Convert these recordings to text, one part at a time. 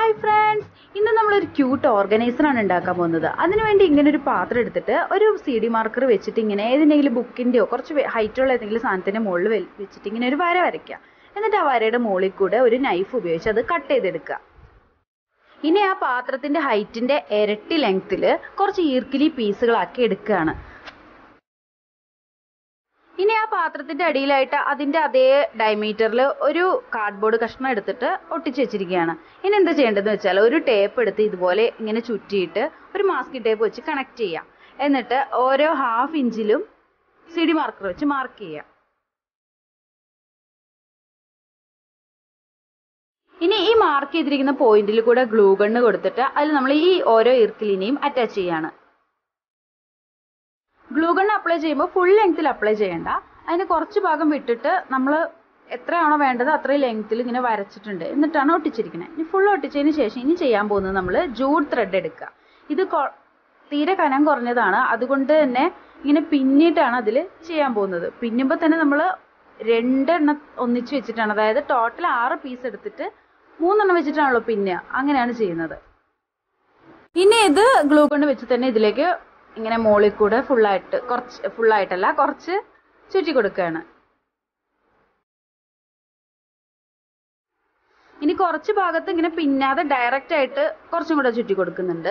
hi friends ഇന്ന് നമ്മളൊരു cute organiser ആണ് ഉണ്ടാക്കാൻ പോകുന്നത് അതിനുവേണ്ടി ഇങ്ങനെ ഒരു പാത്രം എടുത്തിട്ട് ഒരു സി ഡി മാർക്കർ വെച്ചിട്ട് ഇങ്ങനെ ഏതെങ്കിലും ബുക്കിന്റെയോ കുറച്ച് ഹൈറ്റുള്ള ഏതെങ്കിലും സാധനത്തിന്റെ മുകളിൽ വെച്ചിട്ട് ഇങ്ങനെ ഒരു വര വരയ്ക്കുക എന്നിട്ട് ആ വരയുടെ മുകളിൽ കൂടെ ഒരു നൈഫ് ഉപയോഗിച്ച് അത് കട്ട് ചെയ്തെടുക്കുക ഇനി ആ പാത്രത്തിന്റെ ഹൈറ്റിന്റെ ഇരട്ടി ലെങ്ത്തിൽ കുറച്ച് ഈർക്കിലി പീസുകളാക്കി എടുക്കുകയാണ് ഇനി ആ പാത്രത്തിന്റെ അടിയിലായിട്ട് അതിന്റെ അതേ ഡയമീറ്ററിൽ ഒരു കാർഡ്ബോർഡ് കഷ്ണം എടുത്തിട്ട് ഒട്ടിച്ചു വെച്ചിരിക്കുകയാണ് ഇനി എന്താ ചെയ്യേണ്ടതെന്ന് വെച്ചാൽ ഒരു ടേപ്പ് എടുത്ത് ഇതുപോലെ ഇങ്ങനെ ചുറ്റിയിട്ട് ഒരു മാസ്കി ടേപ്പ് വെച്ച് കണക്ട് ചെയ്യാം എന്നിട്ട് ഓരോ ഹാഫ് ഇഞ്ചിലും സി ഡി മാർക്കർ വെച്ച് മാർക്ക് ചെയ്യാം ഇനി ഈ മാർക്ക് ചെയ്തിരിക്കുന്ന പോയിന്റിൽ കൂടെ ഗ്ലൂ ഗണ്ണ് കൊടുത്തിട്ട് അതിൽ നമ്മൾ ഈ ഓരോ ഇർക്കിലിനെയും അറ്റാച്ച് ചെയ്യാണ് ഗ്ലൂ ഗൺ അപ്ലൈ ചെയ്യുമ്പോൾ ഫുൾ ലെങ്ത്തിൽ അപ്ലൈ ചെയ്യണ്ട അതിന് കുറച്ച് ഭാഗം വിട്ടിട്ട് നമ്മൾ എത്രയാണോ വേണ്ടത് അത്രയും ലെങ്ത്തിൽ ഇങ്ങനെ വരച്ചിട്ടുണ്ട് എന്നിട്ടാണ് ഒട്ടിച്ചിരിക്കുന്നത് ഇനി ഫുൾ ഒട്ടിച്ചതിന് ശേഷം ഇനി ചെയ്യാൻ പോകുന്നത് നമ്മൾ ജൂഡ് ത്രെഡ് എടുക്കുക ഇത് തീരെ കനം കുറഞ്ഞതാണ് അതുകൊണ്ട് തന്നെ ഇങ്ങനെ പിന്നിട്ടാണ് അതിൽ ചെയ്യാൻ പോകുന്നത് പിന്നുമ്പോൾ തന്നെ നമ്മൾ രണ്ടെണ്ണം ഒന്നിച്ച് വെച്ചിട്ടാണ് അതായത് ടോട്ടൽ ആറ് പീസ് എടുത്തിട്ട് മൂന്നെണ്ണം വെച്ചിട്ടാണല്ലോ പിന്നുക അങ്ങനെയാണ് ചെയ്യുന്നത് ഇനി ഇത് ഗ്ലൂ കൊണ്ട് വെച്ച് തന്നെ ഇതിലേക്ക് ഇങ്ങനെ മുകളിൽ കൂടെ ഫുള്ളായിട്ട് കുറച്ച് ഫുള്ളായിട്ടല്ല കുറച്ച് ചുറ്റി കൊടുക്കുകയാണ് ഇനി കുറച്ച് ഭാഗത്ത് ഇങ്ങനെ പിന്നാതെ ഡയറക്റ്റ് ആയിട്ട് കുറച്ചും കൂടെ ചുറ്റി കൊടുക്കുന്നുണ്ട്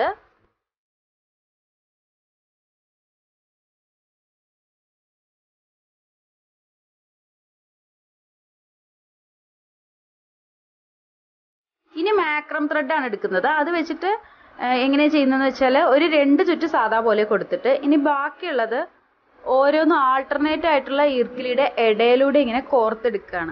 ഇനി മാക്രം ത്രെഡ് ആണ് എടുക്കുന്നത് അത് വെച്ചിട്ട് എങ്ങനെയാ ചെയ്യുന്നതെന്ന് വെച്ചാൽ ഒരു രണ്ട് ചുറ്റ് സാധാ പോലെ കൊടുത്തിട്ട് ഇനി ബാക്കിയുള്ളത് ഓരോന്നും ആൾട്ടർനേറ്റ് ആയിട്ടുള്ള ഈർക്കിലിയുടെ ഇടയിലൂടെ ഇങ്ങനെ കോർത്തെടുക്കുകയാണ്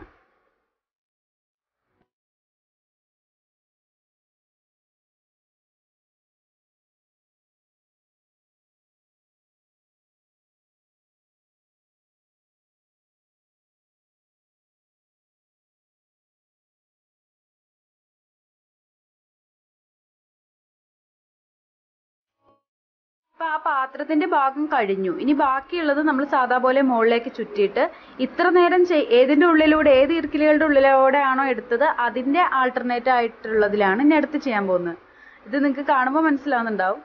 അപ്പൊ ആ പാത്രത്തിന്റെ ഭാഗം കഴിഞ്ഞു ഇനി ബാക്കിയുള്ളത് നമ്മൾ സാധാ പോലെ മുകളിലേക്ക് ചുറ്റിയിട്ട് ഇത്ര നേരം ഏതിന്റെ ഉള്ളിലൂടെ ഏത് ഇറുക്കിലുകളുടെ ഉള്ളിലൂടെ ആണോ എടുത്തത് അതിന്റെ ആൾട്ടർനേറ്റ് ആയിട്ടുള്ളതിലാണ് ഇനി അടുത്ത് ചെയ്യാൻ പോകുന്നത് ഇത് നിങ്ങൾക്ക് കാണുമ്പോൾ മനസ്സിലാവുന്നുണ്ടാവും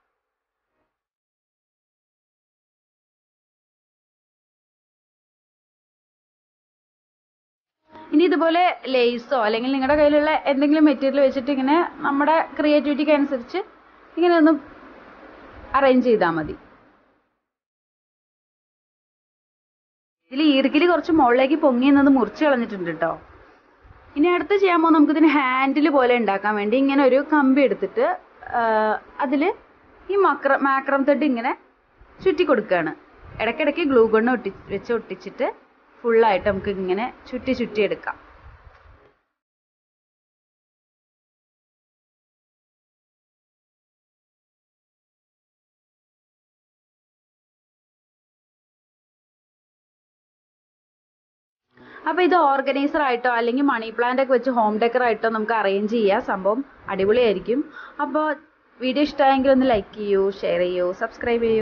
ഇനി ഇതുപോലെ ലേസോ അല്ലെങ്കിൽ നിങ്ങളുടെ കയ്യിലുള്ള എന്തെങ്കിലും മെറ്റീരിയൽ വെച്ചിട്ട് ഇങ്ങനെ നമ്മുടെ ക്രിയേറ്റിവിറ്റിക്ക് അനുസരിച്ച് ഇങ്ങനെ ഒന്ന് അറേഞ്ച് ചെയ്താൽ മതി ഇതിൽ ഈർക്കിലി കുറച്ച് മുകളിലേക്ക് പൊങ്ങി എന്നത് മുറിച്ച് കളഞ്ഞിട്ടുണ്ട് കേട്ടോ ഇനി അടുത്ത് ചെയ്യാൻ പോകുമ്പോൾ നമുക്കിതിന് ഹാൻഡിൽ പോലെ ഉണ്ടാക്കാൻ വേണ്ടി ഇങ്ങനെ ഒരു കമ്പി എടുത്തിട്ട് അതിൽ ഈ മക്ര മാക്രം ത്രെഡ് ഇങ്ങനെ ചുറ്റി കൊടുക്കുകയാണ് ഇടയ്ക്കിടയ്ക്ക് ഗ്ലൂ ഗണ്ണ് ഒട്ടി വെച്ച് ഒട്ടിച്ചിട്ട് ഫുള്ളായിട്ട് നമുക്ക് ഇങ്ങനെ ചുറ്റി ചുറ്റി എടുക്കാം അപ്പൊ ഇത് ഓർഗനൈസർ ആയിട്ടോ അല്ലെങ്കിൽ മണി പ്ലാന്റ് ഒക്കെ വെച്ച് ഹോം ഡെക്കർ ആയിട്ടോ നമുക്ക് അറേഞ്ച് ചെയ്യാം സംഭവം അടിപൊളിയായിരിക്കും അപ്പോൾ വീഡിയോ ഇഷ്ടമായെങ്കിൽ ഒന്ന് ലൈക്ക് ചെയ്യൂ ഷെയർ ചെയ്യൂ സബ്സ്ക്രൈബ് ചെയ്യൂ